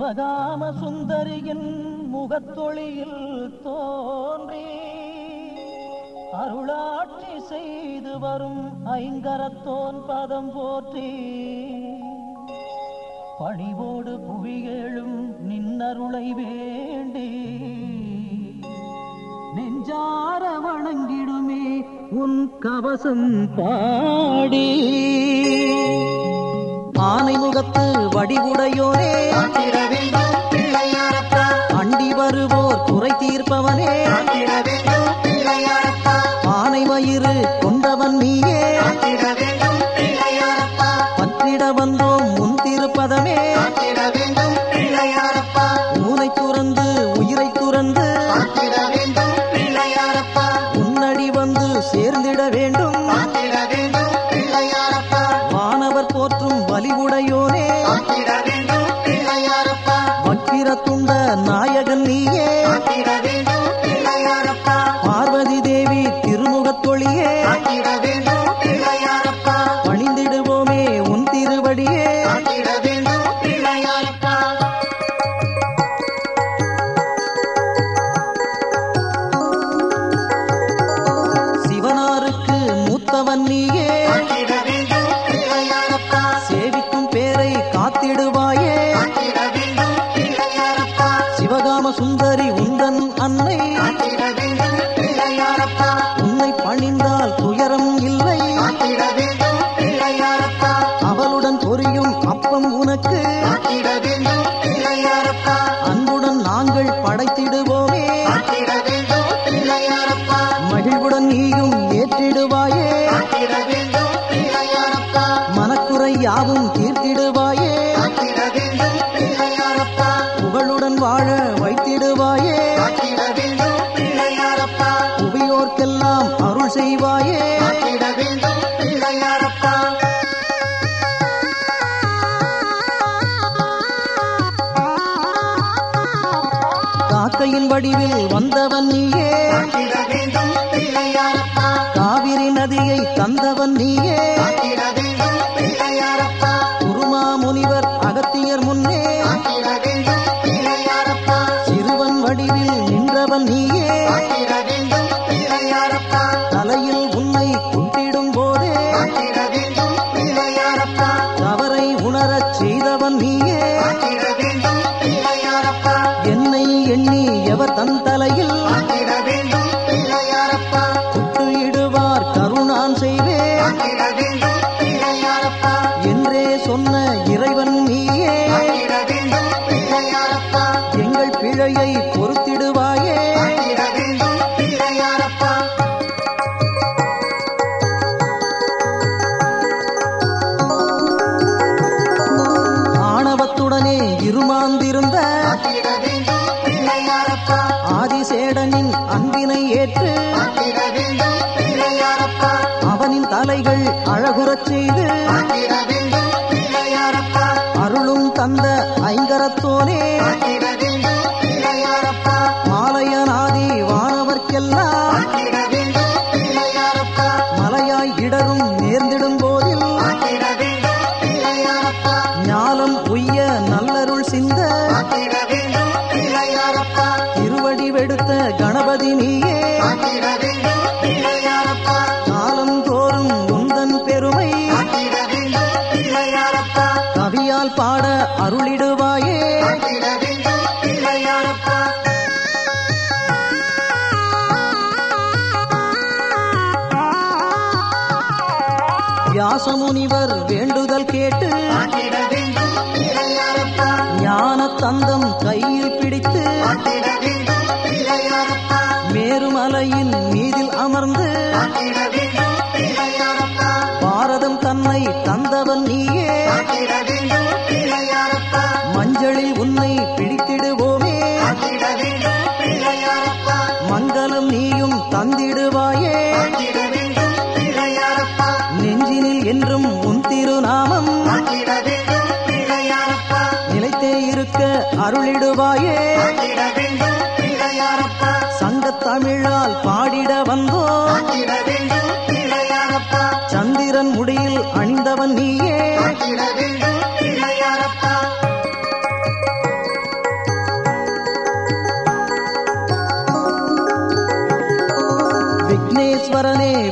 சிவகாம சுந்தரியின் முகத்தொளியில் தோன்றி அருளாட்சி செய்து வரும் ஐங்கரத்தோன் பதம் போற்றி பணிவோடு புவியேழும் நின்னருளை வேண்டி நெஞ்சார வணங்கிடுமே உன் கவசம் பாடி ஆனை முகத்து வடிவுடையோனே காத்திட வேண்டும் பிள்ளையாரப்பா அண்டி வருவோர் குறை தீர்ப்பவனே காத்திட வேண்டும் பிள்ளையாரப்பா ஆனை வயிறு கொண்டவன் நீயே காத்திட வேண்டும் பிள்ளையாரப்பா பற்றிட வந்தோம் முன் திருப்பதமே காத்திட வேண்டும் பிள்ளையாரப்பா ஊனை துறந்து உயிரை துறந்து காத்திட வேண்டும் பிள்ளையாரப்பா உன்னடி வந்து சேர்ந்திட வேண்டும் காத்திட வேண்டும் பிள்ளையாரப்பா வானவர் போற்றும் வலிவுடையோனே காத்திட வேண்டும் பிள்ளையாரப்பா வக்கிர துண்ட நாயகன் நீயே காத்திட வேண்டும் பிள்ளையாரப்பா பார்வதி தேவி திருமுகத்தொழியே காத்திட வேண்டும் பிள்ளையாரப்பா பணிந்திடுவோமே உன் திருவடியே காத்திட வேண்டும் பிள்ளையாரப்பா சிவனாருக்கு மூத்தவன் நீயே காத்திட வேண்டும் பிள்ளையாரப்பா சேவிக்கும் பேரை காத்திடுவாயே காத்திட வேண்டும் பிள்ளையாரப்பா சிவகாம சுந்தரி உந்தன் அன்னை காத்திட வேண்டும் பிள்ளையாரப்பா உன்னை பணிந்தால் துயரம் இல்லை காத்திட வேண்டும் பிள்ளையாரப்பா அவளுடன் பொரியும் அப்பம் உனக்கு காத்திட வேண்டும் பிள்ளையாரப்பா அன்புடன் நாங்கள் படைத்திடுவோமே காத்திட வேண்டும் பிள்ளையாரப்பா மகிழ்வுடன் நீயும் ஏற்றிடுவாயே காத்திட வேண்டும் பிள்ளையாரப்பா மனக்குறை யாவும் தீர்த்திடுவாயே காத்திட வேண்டும் பிள்ளையாரப்பா புகழுடன் வாழ வைத்திடுவாயே காத்திட வேண்டும் பிள்ளையாரப்பா புவியோர்க்கெல்லாம் அருள் செய்வாயே காத்திட வேண்டும் பிள்ளையாரப்பா காக்கையின் வடிவில் வந்தவன் நீயே காத்திட வேண்டும் பிள்ளையாரப்பா காவிரி நதியை தந்தவன் நீயே காத்திட வேண்டும் பிள்ளையாரப்பா குருமா முனிவர் அகத்தியர் முன்னே காத்திட வேண்டும் பிள்ளையாரப்பா சிறுவன் வடிவில் நின்றவன் நீயே காத்திட வேண்டும் பிள்ளையாரப்பா தலையில் உன்னை குட்டிடும் போதே காத்திட வேண்டும் பிள்ளையாரப்பா தவறை உணரச் செய்தவன் நீயே காத்திட வேண்டும் பிள்ளையாரப்பா என்னை எண்ணி எவர் தன் தலையில் காத்திட வேண்டும் பிள்ளையாரப்பா குட்டு இடுவார் கருணான் செய்வேன் காத்திட வேண்டும் பிள்ளையாரப்பா என்றே சொன்ன இறைவன் நீயே காத்திட வேண்டும் பிள்ளையாரப்பா எங்கள் பிழையை பொறுத்திடுவாயே காத்திட வேண்டும் பிள்ளையாரப்பா ஆணவத்துடனே இருமாந்திருந்த காத்திட வேண்டும் பிள்ளையாரப்பா ஆதிசேடனின் அன்பினை ஏற்று காத்திட வேண்டும் பிள்ளையாரப்பா அவனின் தலைகள் அழகுறச் செய்து காத்திட வேண்டும் பிள்ளையாரப்பா அருளும் தந்த ஐங்கரத்தோனே காத்திட வேண்டும் பிள்ளையாரப்பா மாலையனாதி வானவர்க்கெல்லாம் காத்திட வேண்டும் பிள்ளையாரப்பா மலையாய் இடரும் நேர்ந்திடும் போதில் காத்திட வேண்டும் பிள்ளையாரப்பா ஞாலம் உய்ய நல்லருள் சிந்த காத்திட வேண்டும் பிள்ளையாரப்பா திருவடி வெடுத்த கணபதி நீயே காத்திட வேண்டும் பிள்ளையாரப்பா காலம் தோறும் உந்தன் பெருமை காத்திட வேண்டும் பிள்ளையாரப்பா கவியால் பாட அருளிடுவாயே காத்திட வேண்டும் பிள்ளையாரப்பா வியாசமுனிவர் வேண்டுதல் கேட்டு காத்திட வேண்டும் பிள்ளையாரப்பா ஞான தந்தம் கையில் பிடித்து காத்திட வேண்டும் பிள்ளையாரப்பா மேருமலையின் மீதில் அமர்ந்து காத்திட வேண்டும் பிள்ளையாரப்பா பாரதம் தன்னை தந்தவன் நீயே காத்திட வேண்டும் பிள்ளையாரப்பா மஞ்சளில் உன்னை பிடித்திடுவோமே காத்திட வேண்டும் பிள்ளையாரப்பா மங்களம் நீயும் தந்திடுவாயே காத்திட வேண்டும் பிள்ளையாரப்பா நெஞ்சினில் என்றும் உன் திருநாமம் காத்திட வேண்டும் பிள்ளையாரப்பா நிலைத்தே இருக்க அருளிடுவாயே காத்திட வேண்டும் பிள்ளையாரப்பா சங்கத் தமிழால் பாடிட வந்தோ காத்திட வேண்டும் பிள்ளையாரப்பா சந்திரன் முடியில் அணிந்தவன் நீயே காத்திட வேண்டும் பிள்ளையாரப்பா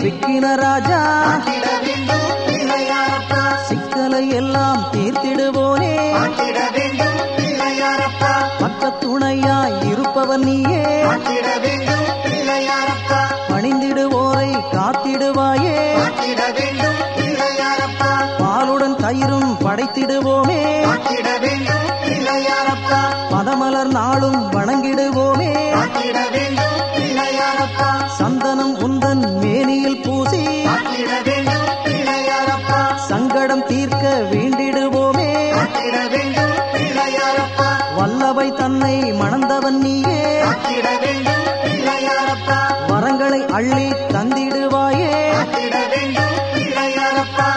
விக்கின ராஜா காத்திட வேண்டும் பிள்ளையாரப்பா சிக்கலை எல்லாம் தீர்த்திடுவோனே காத்திட வேண்டும் பிள்ளையாரப்பா பக்க துணையாய் இருப்பவன் நீயே காத்திட வேண்டும் பிள்ளையாரப்பா பணிந்திடுவோரை காத்திடுவாயே காத்திட வேண்டும் பிள்ளையாரப்பா பாலுடன் தயிரும் படைத்திடுவோமே காத்திட வேண்டும் பிள்ளையாரப்பா பதமலர் நாளும் வணங்கிடுவோமே காத்திட வேண்டும் பிள்ளையாரப்பா சந்தனம் உந்தன் மேனியில் பூசி காத்திட வேண்டும் பிள்ளையாரப்பா சங்கடம் தீர்க்க வேண்டிடுவோமே காத்திட வேண்டும் பிள்ளையாரப்பா வல்லவை தன்னை மணந்தவன் நீயே காத்திட வேண்டும் பிள்ளையாரப்பா வரங்களை அள்ளி தந்திடுவாயே காத்திட வேண்டும் பிள்ளையாரப்பா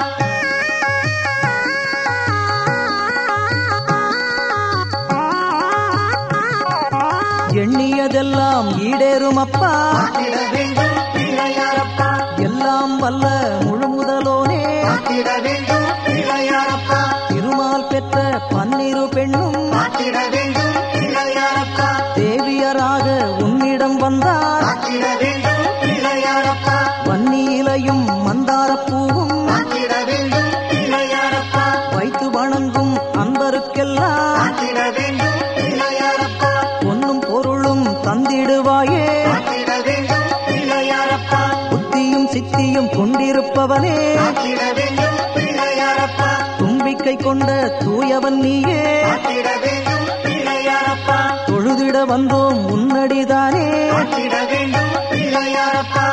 எண்ணியதெல்லாம் ஈடேறும் அப்பா காத்திட வேண்டும் பிள்ளையாரப்பா எல்லாம் வல்ல முழுமுதலோனே காத்திட வேண்டும் பிள்ளையாரப்பா திருமால் பெற்ற பன்னிரு பெண்ணும் காத்திட வேண்டும் பிள்ளையாரப்பா தேவியராக உன்னிடம் வந்தார் காத்திட வேண்டும் பிள்ளையாரப்பா வன்னியிலையும் மந்தாரப்பூவும் காத்திட வேண்டும் பிள்ளையாரப்பா வைத்து வணங்கும் அன்பருக்கெல்லாம் காத்திட வேண்டும் பிள்ளையாரப்பா பொன்னும் பொருளும் தந்திடுவாயே காத்திட வேண்டும் பிள்ளையாரப்பா புத்தியும் சித்தியும் கொண்டிருப்பவனே காத்திட வேண்டும் பிள்ளையாரப்பா தும்பிக்கை கொண்ட தூயவன் நீயே காத்திட வேண்டும் பிள்ளையாரப்பா தொழுதிட வந்தோம் முன்னடிதானே காத்திட வேண்டும் பிள்ளையாரப்பா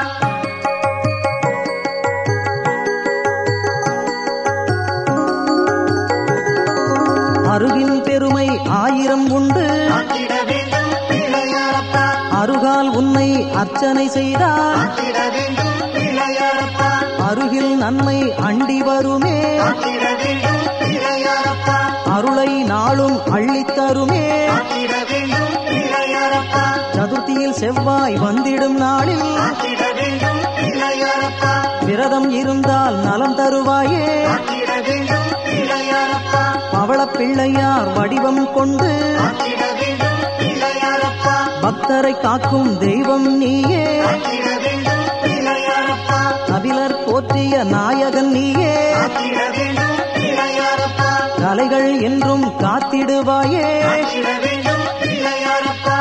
அருகின் பெருமை ஆயிரம் உண்டு காத்திட வேண்டும் பிள்ளையாரப்பா அருகால் உன்னை அர்ச்சனை செய்தார் காத்திட வேண்டும் பிள்ளையாரப்பா அருகில் நன்மை அண்டி வருமே காத்திட வேண்டும் பிள்ளையாரப்பா அருளை நாளும் அள்ளித் தருமே காத்திட வேண்டும் பிள்ளையாரப்பா சதுர்த்தியில் செவ்வாய் வந்திடும் நாளில் காத்திட வேண்டும் பிள்ளையாரப்பா விரதம் இருந்தால் நலம் தருவாயே காத்திட வேண்டும் பிள்ளையாரப்பா பவளப் பிள்ளையார் வடிவம் கொண்டு காத்திட வேண்டும் பிள்ளையாரப்பா பக்தரை காக்கும் தெய்வம் நீயே காத்திட வேண்டும் பிள்ளையாரப்பா கபிலர் போற்றிய நாயகன் நீயே காத்திட வேண்டும் பிள்ளையாரப்பா கலைகள் என்றும் காத்திடுவாயே காத்திட வேண்டும் பிள்ளையாரப்பா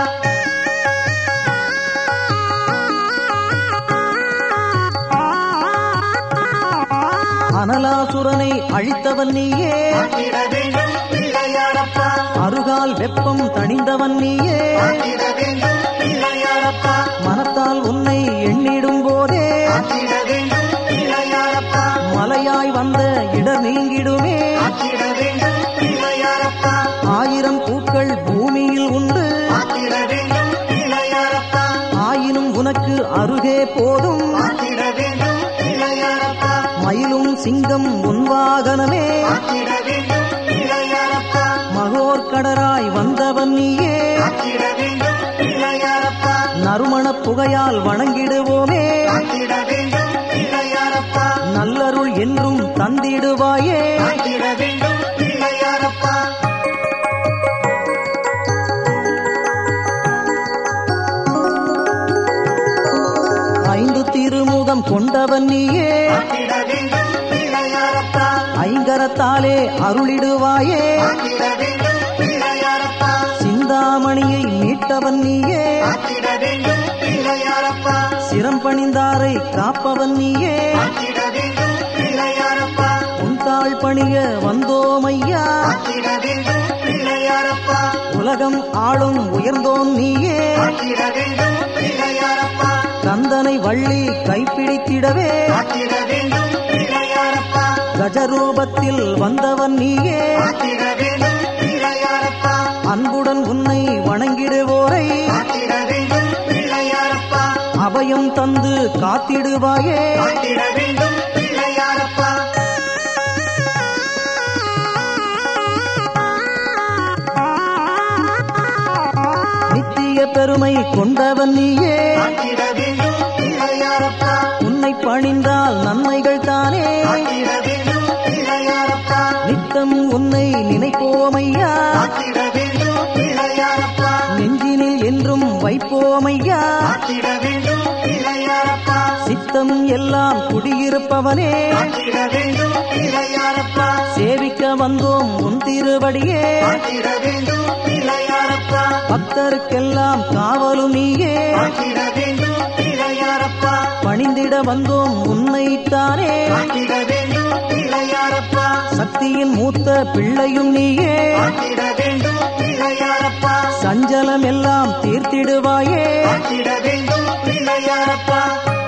அனலாசுரனை அழித்தவன் நீயே காத்திட வேண்டும் பிள்ளையாரப்பா அருகால் வெப்பம் தணிந்தவன் நீயே காத்திட வேண்டும் பிள்ளையாரப்பா மனத்தால் உன்னை எண்ணிடும் போதே காத்திட வேண்டும் பிள்ளையாரப்பா மலையாய் வந்த இடர் நீங்கிடுமே காத்திட வேண்டும் பிள்ளையாரப்பா ஆயிரம் பூக்கள் பூமியில் உண்டு காத்திட வேண்டும் பிள்ளையாரப்பா ஆயினும் உனக்கு அருகே போதும் காத்திட வேண்டும் பிள்ளையாரப்பா மயிலும் சிங்கம் உன்வாகனமே காத்திட வேண்டும் பிள்ளையாரப்பா மகோர்கடராய் வந்தவன் நீயே காத்திட வேண்டும் பிள்ளையாரப்பா நறுமணப் புகையால் வணங்கிடுவோமே காத்திட வேண்டும் பிள்ளையாரப்பா நல்லருள் என்றும் தந்திடுவாயே காத்திட வேண்டும் பிள்ளையாரப்பா ஐந்து திருமுகம் கொண்டவன் நீயே காத்திட வேண்டும் பிள்ளையாரப்பா ஐங்கரத்தாலே அருளிடுவாயே காத்திட வேண்டும் பிள்ளையாரப்பா சிந்தாமணியை மீட்டவன் நீயே காத்திட வேண்டும் பிள்ளையாரப்பா சிரம் பணிந்தாரை காப்பவன் நீயே காத்திட வேண்டும் பிள்ளையாரப்பா உன் தாழ் பணிய வந்தோமையா காத்திட வேண்டும் பிள்ளையாரப்பா உலகம் ஆளும் உயர்ந்தோன் நீயே காத்திட வேண்டும் பிள்ளையாரப்பா கந்தனை வள்ளி கைப்பிடித்திடவே காத்திட வேண்டும் பிள்ளையாரப்பா கஜரூபத்தில் வந்தவன் நீயே காத்திட வேண்டும் பிள்ளையாரப்பா அன்புடன் உன்னை வணங்கிடுவோரை காத்திட வேண்டும் பிள்ளையாரப்பா அபயம் தந்து காத்திடுவாயே காத்திட வேண்டும் பிள்ளையாரப்பா நித்திய பெருமை கொண்டவன் நீயே காத்திட வேண்டும் பிள்ளையாரப்பா உன்னை பணிந்தால் நன்மைகள் தானே காத்திட வேண்டும் பிள்ளையாரப்பா நித்தம் உன்னை நினைப்போமையா காத்திட வேண்டும் பிள்ளையாரப்பா நெஞ்சினில் என்றும் வைப்போமையா காத்திட வேண்டும் பிள்ளையாரப்பா சித்தம் உள்ளமெல்லாம் குடியிருப்பவனே காத்திட வேண்டும் பிள்ளையாரப்பா சேவிக்க வந்தோம் உன் திருவடியே காத்திட வேண்டும் பிள்ளையாரப்பா பக்தருக்கெல்லாம் காவலும் நீயே காத்திட வேண்டும் பிள்ளையாரப்பா பணிந்திட வந்தோம் உன்னைத்தானே காத்திட வேண்டும் பிள்ளையாரப்பா சக்தியின் மூத்த பிள்ளையும் நீயே காத்திட வேண்டும் பிள்ளையாரப்பா சஞ்சலம் எல்லாம் தீர்த்திடுவாயே காத்திட வேண்டும் பிள்ளையாரப்பா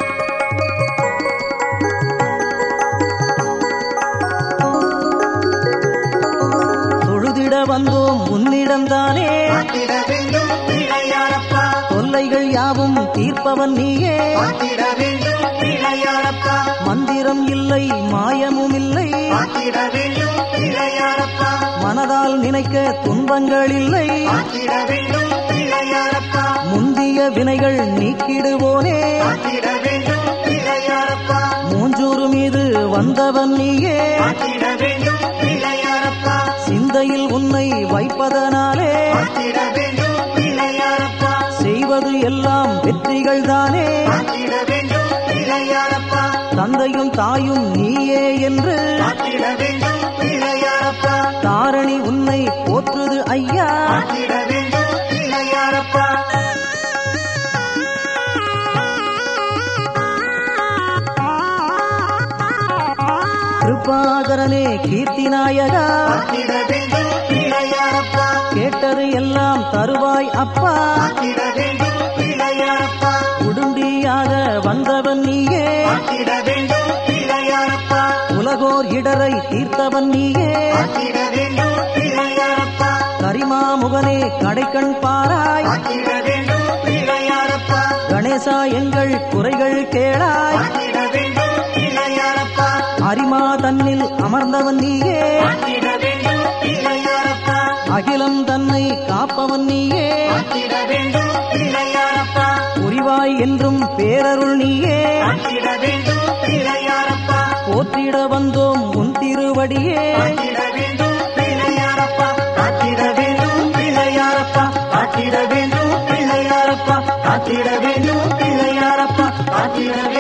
தொழுதிட வந்தோம் உன்னிடம்தானே காத்திட வேண்டும் பிள்ளையாரப்பா தொல்லைகள் யாவும் தீர்ப்பவன் நீயே காத்திட வேண்டும் பிள்ளையாரப்பா மந்திரம் இல்லை மாயமும் இல்லை காத்திட வேண்டும் பிள்ளையாரப்பா மனதால் நினைக்க துன்பங்கள் இல்லை காத்திட வேண்டும் பிள்ளையாரப்பா முந்திய வினைகள் நீக்கிடுவோனே காத்திட வேண்டும் பிள்ளையாரப்பா மூஞ்சூறு மீது வந்தவன் நீயே காத்திட வேண்டும் பிள்ளையாரப்பா சிந்தையில் உன்னை வைப்பதனாலே காத்திட வேண்டும் பிள்ளையாரப்பா செய்வது எல்லாம் வெற்றிகள் தானே காத்திட வேண்டும் பிள்ளையாரப்பா தந்தையும் தாயும் நீயே என்று காத்திட வேண்டும் பிள்ளையாரப்பா தாரணி உன்னை போற்றுது ஐயா காத்திட வேண்டும் பிள்ளையாரப்பா கிருபாகரனே கீர்த்தி நாயகா காத்திட வேண்டும் பிள்ளையாரப்பா கேட்டது எல்லாம் தருவாய் அப்பா காத்திட வேண்டும் பிள்ளையாரப்பா உடுண்டியாக வந்தவன் நீயே காத்திட வேண்டும் பிள்ளையாரப்பா உலகோர் இடரை தீர்த்தவன் நீயே காத்திட வேண்டும் பிள்ளையாரப்பா கரிமாமுகனே கடைக்கண் பாராய் காத்திட வேண்டும் பிள்ளையாரப்பா கணேசா எங்கள் குறைகள் கேளாய் காத்திட வேண்டும் பிள்ளையாரப்பா அரிமா தன்னில் அமர்ந்தவன் நீயே காத்திட வேண்டும் பிள்ளையாரப்பா அகிலம் தன்னை காப்பவன் நீயே காத்திட வேண்டும் பிள்ளையாரப்பா புரிவாய் என்றும் பேரருள் நீயே காத்திட வேண்டும் பிள்ளையாரப்பா போற்றிட வந்தோம் உன் திருவடியே காத்திட வேண்டும் பிள்ளையாரப்பா காத்திட வேண்டும் பிள்ளையாரப்பா காத்திட வேண்டும் பிள்ளையாரப்பா காத்திட வேண்டும் பிள்ளையாரப்பா காத்திட வேண்டும்